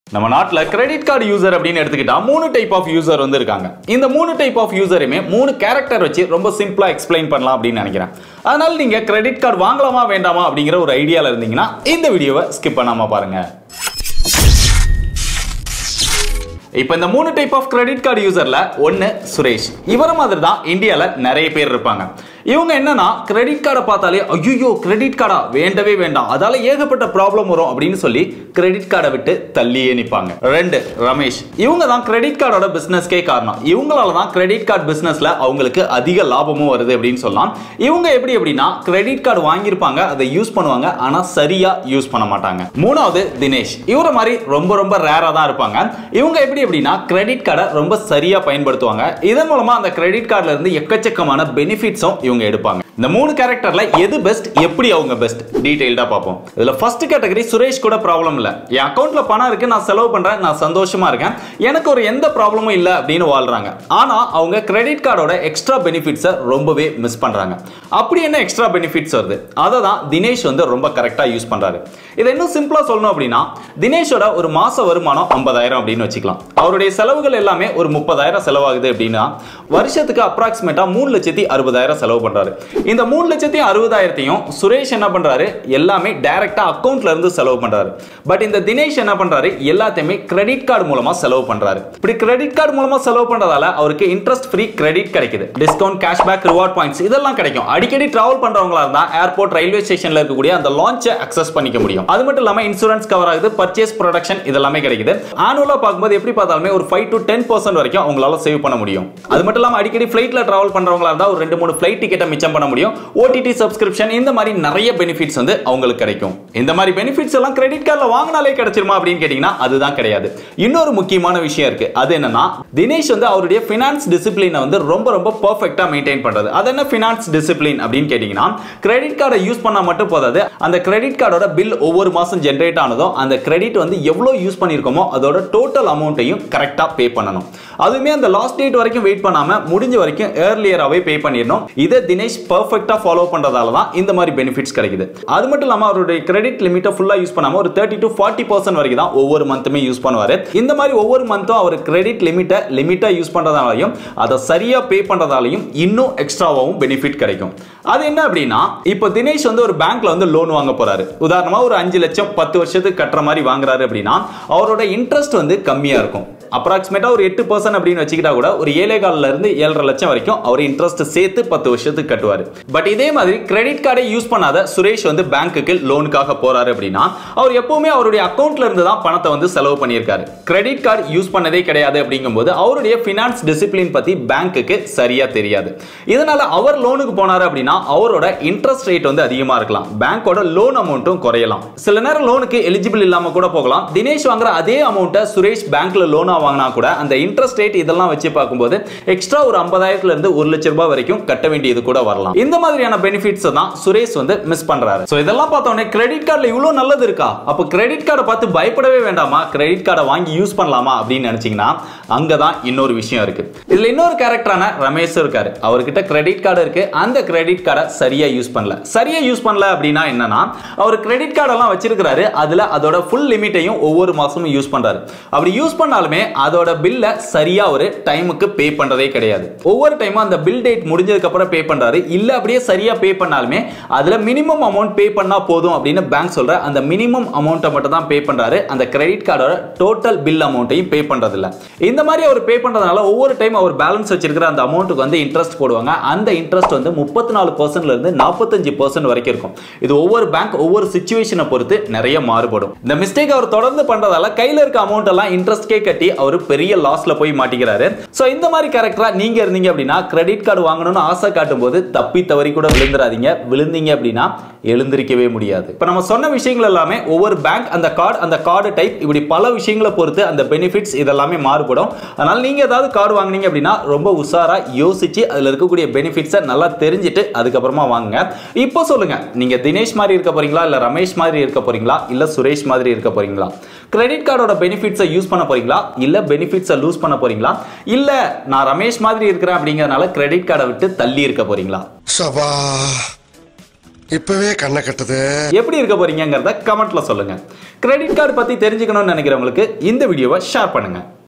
நம்ம நாட்டில் credit card user அப்படின்னு எடுத்துக்கிட்டா மூணு டைப் ஆஃப் யூசர் வந்து இருக்காங்க இந்த மூணு டைப் ஆஃப் யூசருமே மூணு கேரக்டர் வச்சு ரொம்ப சிம்பிளா எக்ஸ்பிளைன் பண்ணலாம் அப்படின்னு நினைக்கிறேன் அதனால நீங்க கிரெடிட் கார்டு வாங்கலாமா வேண்டாமா அப்படிங்கிற ஒரு ஐடியால இருந்தீங்கன்னா இந்த வீடியோவை ஸ்கிப் பண்ணாம பாருங்க இப்போ இந்த மூணு டைப் ஆஃப் கிரெடிட் கார்டு யூசர்ல ஒன்னு சுரேஷ் இவர மாதிரி தான் இந்தியால நிறைய பேர் இருப்பாங்க இவங்க என்னன்னா கிரெடிட் கார்டை பார்த்தாலே ஐயோ கிரெடிட் கார்டா வேண்டவே வேண்டாம் அதால ஏகப்பட்ட ப்ராப்ளம் வரும் அப்படின்னு சொல்லி கிரெடிட் கார்டை விட்டு தள்ளியே நிப்பாங்க ரெண்டு ரமேஷ் இவங்க தான் கிரெடிட் கார்டோட பிசினஸ்க்கே காரணம் இவங்களால தான் கிரெடிட் கார்டு பிசினஸ்ல அவங்களுக்கு அதிக லாபமும் வருது அப்படின்னு சொல்லலாம் இவங்க எப்படி எப்படின்னா கிரெடிட் கார்டு வாங்கியிருப்பாங்க அதை யூஸ் பண்ணுவாங்க ஆனா சரியா யூஸ் பண்ண மாட்டாங்க மூணாவது தினேஷ் இவரை மாதிரி ரொம்ப ரொம்ப ரேரா தான் இருப்பாங்க இவங்க எப்படி எப்படின்னா கிரெடிட் கார்டை ரொம்ப சரியா பயன்படுத்துவாங்க இதன் மூலமா அந்த கிரெடிட் கார்டுல இருந்து எக்கச்சக்கமான பெனிஃபிட்ஸும் இவங்க எடுப்பாங்க இந்த மூணு கேரக்டர்ல எது பெஸ்ட் எப்படி அவங்க பெஸ்ட் டீடைல்டா பார்ப்போம் இதுல ஃபர்ஸ்ட் கேட்டகரி சுரேஷ் கூட ப்ராப்ளம் இல்ல என் அக்கௌண்ட்ல பணம் இருக்கு நான் செலவு பண்றேன் நான் சந்தோஷமா இருக்கேன் எனக்கு ஒரு எந்த ப்ராப்ளமும் இல்ல அப்படின்னு வாழ்றாங்க ஆனா அவங்க கிரெடிட் கார்டோட எக்ஸ்ட்ரா பெனிஃபிட்ஸை ரொம்பவே மிஸ் பண்றாங்க அப்படி என்ன எக்ஸ்ட்ரா பெனிஃபிட்ஸ் வருது அதை தான் தினேஷ் வந்து ரொம்ப கரெக்டா யூஸ் பண்றாரு இதை இன்னும் சிம்பிளா சொல்லணும் அப்படின்னா தினேஷோட ஒரு மாச வருமானம் ஐம்பதாயிரம் அப்படின்னு வச்சுக்கலாம் அவருடைய செலவுகள் எல்லாமே ஒரு முப்பதாயிரம் செலவாகுது அப்படின்னா வருஷத்துக்கு அப்ராக்சிமேட்டா மூணு லட்சத்தி அறுபதாயிரம் செலவு பண்றாரு இந்த மூணு லட்சத்தி அறுபதாயிரத்தையும் சுரேஷ் என்ன பண்றாரு எல்லாமே டைரக்டா அக்கௌண்ட்ல இருந்து செலவு பண்றாரு பட் இந்த தினேஷ் என்ன பண்றாரு எல்லாத்தையுமே கிரெடிட் கார்டு மூலமா செலவு பண்றாரு இப்படி கிரெடிட் கார்டு மூலமா செலவு பண்றதால அவருக்கு இன்ட்ரெஸ்ட் ஃப்ரீ கிரெடிட் கிடைக்குது டிஸ்கவுண்ட் கேஷ்பேக் ரிவார்ட் பாயிண்ட்ஸ் இதெல்லாம் கிடைக்கும் அடிக்கடி டிராவல் பண்றவங்களா இருந்தா ஏர்போர்ட் ரயில்வே ஸ்டேஷன்ல இருக்கக்கூடிய அந்த லான்ச்சை அக்சஸ் பண்ணிக்க முடியும் அது மட்டும் இல்லாம இன்சூரன்ஸ் கவர் ஆகுது பர்ச்சேஸ் ப்ரொடக்ஷன் இதெல்லாமே கிடைக்குது ஆனுவலா பார்க்கும்போது எப்படி பார்த்தாலுமே ஒரு ஃபைவ் டு டென் பர்சன்ட் வரைக்கும் அவங்களால சேவ் பண்ண முடியும் அது மட்டும் இல்லாம அடிக்கடி ஃபிளைட்ல டிராவல் பண்றவங்களா இருந்தா ஒரு ரெண்டு மூணு ஃபிளைட் டிக்கெட்டை மிச்சம் பண்ண முடியும் ஓடிடி சப்ஸ்கிரிப்ஷன் இந்த மாதிரி நிறைய பெனிஃபிட்ஸ் வந்து அவங்களுக்கு கிடைக்கும் இந்த மாதிரி பெனிஃபிட்ஸ் எல்லாம் கிரெடிட் கார்டுல வாங்கினாலே கிடைச்சிருமா அப்படின்னு கேட்டீங்கன்னா அதுதான் கிடையாது இன்னொரு முக்கியமான விஷயம் இருக்கு அது என்னன்னா தினேஷ் வந்து அவருடைய ஃபினான்ஸ் டிசிப்ளினை வந்து ரொம்ப ரொம்ப பர்ஃபெக்ட்டா மெயின்டைன் பண்றது அது என்ன ஃபினான்ஸ் டிசிப்ளின் அப்படின்னு கேட்டீங்கன்னா கிரெடிட் கார்டை யூஸ் பண்ணா மட்டும் போதாது அந்த கிரெடிட் கார்டோட பில் ஒவ்வொரு மாசம் ஜென்ரேட் ஆனதும் அந்த கிரெடிட் வந்து எவ்வளவு யூஸ் பண்ணிருக்கோமோ அதோட டோட்டல் அமௌண்ட்டையும் கரெக்டா பே பண்ணணும் அதுவுமே அந்த லாஸ்ட் டேட் வரைக்கும் வெயிட் பண்ணாம முடிஞ்ச வரைக்கும் ஏர்லியராகவே பே பண்ணிடணும் இதை தினேஷ் பர்ஃபெக்டா ஃபாலோ பண்றதால தான் இந்த மாதிரி பெனிஃபிட்ஸ் கிடைக்குது அது மட்டும் இல்லாம அவருடைய கிரெடிட் லிமிட்டை ஃபுல்லா யூஸ் பண்ணாம ஒரு தேர்ட்டி டு ஃபார்ட்டி பர்சன்ட் வரைக்கும் தான் ஒவ்வொரு மந்த்துமே யூஸ் பண்ணுவாரு இந்த மாதிரி ஒவ்வொரு மந்த்தும் அவர் கிரெடிட் லிமிட்டை லிமிட்டா யூஸ் பண்றதாலையும் அதை சரியா பே பண்றதாலையும் இன்னும் எக்ஸ்ட்ராவாகவும் பெனிஃபிட் கிடைக்கும் அது என்ன அப்படின்னா இப்போ தினேஷ் வந்து ஒரு பேங்க்ல வந்து லோன் வாங்க போறாரு உதாரணமா ஒரு அஞ்சு லட்சம் பத்து வருஷத்துக்கு கட்டுற மாதிரி வாங்குறாரு அப்படின்னா அவரோட இன்ட்ரெஸ்ட் வந்து கம்மியா இருக்கும் அப்ராக்சிமேட்டா ஒரு எட்டு பர்சன்ட் அப்படின்னு வச்சுக்கிட்டா கூட ஒரு ஏழை காலில் இருந்து ஏழரை லட்சம் வரைக்கும் அவர் இன்ட்ரெஸ்ட் சேர்த்து பத்து வருஷத்துக்கு கட்டுவார் பட் இதே மாதிரி கிரெடிட் கார்டை யூஸ் பண்ணாத சுரேஷ் வந்து பேங்க்குக்கு லோனுக்காக போறாரு அப்படின்னா அவர் எப்பவுமே அவருடைய அக்கௌண்ட்ல இருந்து தான் பணத்தை வந்து செலவு பண்ணியிருக்காரு கிரெடிட் கார்டு யூஸ் பண்ணதே கிடையாது அப்படிங்கும்போது அவருடைய ஃபினான்ஸ் டிசிப்ளின் பத்தி பேங்க்குக்கு சரியா தெரியாது இதனால அவர் லோனுக்கு போனாரு அப்படின்னா அவரோட இன்ட்ரெஸ்ட் ரேட் வந்து அதிகமா இருக்கலாம் பேங்கோட லோன் அமௌண்ட்டும் குறையலாம் சில நேரம் லோனுக்கு எலிஜிபிள் இல்லாம கூட போகலாம் தினேஷ் வாங்குற அதே அமௌண்ட்டை சுரேஷ் பேங்க்ல லோனா வாங்கினா கூட அந்த இன்ட்ரெஸ்ட் ரேட் இதெல்லாம் வச்சு பார்க்கும்போது எக்ஸ்ட்ரா ஒரு ஐம்பதாயிரத்துல இருந்து ஒரு லட்சம் ரூபாய் வரைக்கும் கட்ட வேண்டியது கூட வரலாம் இந்த மாதிரியான பெனிஃபிட்ஸ் தான் சுரேஷ் வந்து மிஸ் பண்றாரு சோ இதெல்லாம் பார்த்தோன்னே கிரெடிட் கார்டுல இவ்வளவு நல்லது இருக்கா அப்ப கிரெடிட் கார்டை பார்த்து பயப்படவே வேண்டாமா கிரெடிட் கார்டை வாங்கி யூஸ் பண்ணலாமா அப்படின்னு நினைச்சீங்கன்னா அங்கதான் இன்னொரு விஷயம் இருக்கு இதுல இன்னொரு கேரக்டரான ரமேஷ் இருக்காரு அவர்கிட்ட கிரெடிட் கார்டு இருக்கு அந்த கிரெடிட் கார்டை சரியா யூஸ் பண்ணல சரியா யூஸ் பண்ணல அப்படின்னா என்னன்னா அவர் கிரெடிட் கார்டெல்லாம் வச்சிருக்கிறாரு அதுல அதோட ஃபுல் லிமிட்டையும் ஒவ்வொரு மாசமும் யூஸ் பண்றாரு அப்படி யூஸ் பண்ணாலுமே அதோட பில்ல சரியா ஒரு டைமுக்கு பே பண்றதே கிடையாது ஒவ்வொரு டைமும் அந்த பில் டேட் முடிஞ்சதுக்கு அப்புறம் பே பண்றாரு இல்ல அப்படியே சரியா பே பண்ணாலுமே அதுல மினிமம் அமௌண்ட் பே பண்ணா போதும் அப்படின்னு பேங்க் சொல்ற அந்த மினிமம் அமௌண்ட்டை மட்டும் தான் பே பண்றாரு அந்த கிரெடிட் கார்டோட டோட்டல் பில் அமௌண்ட்டையும் பே பண்றது இல்ல இந்த மாதிரி அவர் பே பண்றதுனால ஒவ்வொரு டைம் அவர் பேலன்ஸ் வச்சிருக்கிற அந்த அமௌண்ட்டுக்கு வந்து இன்ட்ரெஸ்ட் போடுவாங்க அந்த இன்ட்ரெஸ்ட் வந்து முப்பத்தி நாலு பர்சன்ட்ல இருந்து நாற்பத்தஞ்சு பர்சன்ட் வரைக்கும் இருக்கும் இது ஒவ்வொரு பேங்க் ஒவ்வொரு சுச்சுவேஷனை பொறுத்து நிறைய மாறுபடும் இந்த மிஸ்டேக் அவர் தொடர்ந்து பண்றதால கையில இருக்க அமௌண்ட் எல்லாம் இன்ட்ரெஸ்ட்கே கட்டி அவர் பெரிய லாஸ்ல போய் மாட்டிக்கிறாரு சோ இந்த மாதிரி கேரக்டரா நீங்க இருந்தீங்க அப்படின்னா கிரெடிட் கார்டு வாங்கணும்னு ஆசை காட்டும் போது தப்பி தவறி கூட விழுந்துராதீங்க விழுந்தீங்க அப்படின்னா எழுந்திருக்கவே முடியாது இப்ப நம்ம சொன்ன விஷயங்கள் எல்லாமே ஒவ்வொரு பேங்க் அந்த கார்டு அந்த கார்டு டைப் இப்படி பல விஷயங்களை பொறுத்து அந்த பெனிஃபிட்ஸ் இதெல்லாமே மாறுபடும் அதனால நீங்க ஏதாவது கார்டு வாங்குனீங்க அப்படின்னா ரொம்ப உஷாரா யோசிச்சு அதுல இருக்கக்கூடிய பெனிஃபிட்ஸை நல்லா தெரிஞ்சுட்டு அதுக்கப்புறமா வாங்குங்க இப்போ சொல்லுங்க நீங்க தினேஷ் மாதிரி இருக்க போறீங்களா இல்ல ரமேஷ் மாதிரி இருக்க போறீங்களா இல்ல சுரேஷ் மாதிரி இருக்க போறீங்களா கிரெடிட் கார்டோட பெனிஃபிட்ஸை யூஸ் பண்ண போறீங்களா இல்ல பெனிஃபிட்ஸை லூஸ் பண்ண போறீங்களா இல்ல நான் ரமேஷ் மாதிரி இருக்கிறேன் அப்படிங்கறதுனால கிரெடிட் கார்டை விட்டு தள்ளி இருக்க போறீங்களா சபா இப்பவே கண்ணை கட்டுது எப்படி இருக்க போறீங்கிறத கமெண்ட்ல சொல்லுங்க கிரெடிட் கார்டு பத்தி தெரிஞ்சுக்கணும்னு நினைக்கிறவங்களுக்கு இந்த வீடியோவை ஷேர் பண்ணுங்க